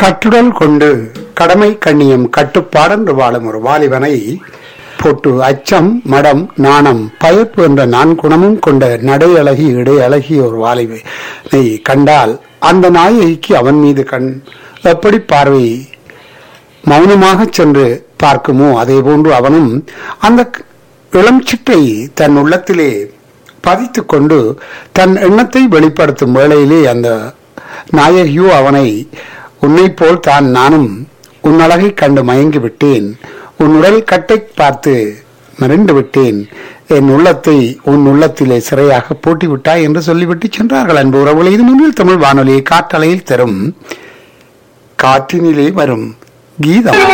கட்டுடல் கொண்டு கடமை கண்ணியம் கட்டுப்பாடென்று வாழும் ஒரு வாலிபனை போட்டு அச்சம் மடம் நாணம் பயப்பு என்ற நான்குணமும் கொண்ட நடை அழகி இடை அழகிய ஒரு வாலிபனை கண்டால் அந்த நாயகிக்கு அவன் மீது கண் எப்படி பார்வை மௌனமாக சென்று பார்க்குமோ அதே போன்று அவனும் அந்த இளம் சிட்டை தன் உள்ளத்திலே பதித்துக் கொண்டு தன் எண்ணத்தை வெளிப்படுத்தும் வேளையிலே அந்த நாயகியோ அவனை உன்னை போல் தான் நானும் உன் அழகை கண்டு மயங்கி விட்டேன் உன் உடல் கட்டை பார்த்து மிரண்டு விட்டேன் என் உள்ளத்தை உன் உள்ளத்திலே சிறையாக போட்டி விட்டாய் என்று சொல்லிவிட்டு சென்றார்கள் அன்பு உறவுகளை இது முன்னில் தமிழ் வானொலியை காற்றலையில் தரும் காற்றினிலே வரும் கீதம்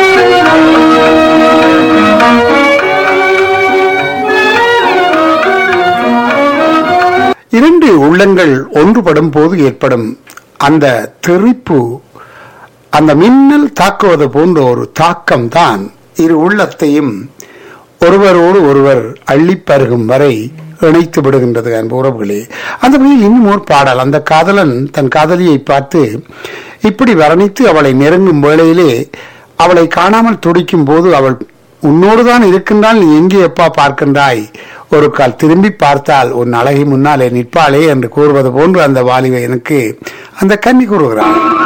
இரண்டு உள்ளங்கள் ஒன்றுபடும் போது ஏற்படும் அந்த தெறிப்பு அந்த மின்னல் தாக்குவது போன்ற ஒரு தாக்கம் தான் இரு உள்ளத்தையும் ஒருவரோடு ஒருவர் அள்ளி பருகும் வரை இணைத்து விடுகின்றது அன்பு உறவுகளே அந்த வகையில் இன்னும் ஒரு பாடல் அந்த காதலன் தன் காதலியை பார்த்து இப்படி வர்ணித்து அவளை நெருங்கும் வேளையிலே அவளை காணாமல் துடிக்கும் போது அவள் உன்னோடு தான் இருக்கின்றால் நீ எங்கே எப்பா பார்க்கின்றாய் ஒரு கால் திரும்பி பார்த்தால் உன் அழகி முன்னாலே நிற்பாளே என்று கூறுவது போன்று அந்த வாலிபை எனக்கு அந்த கன்னி கூறுகிறாள்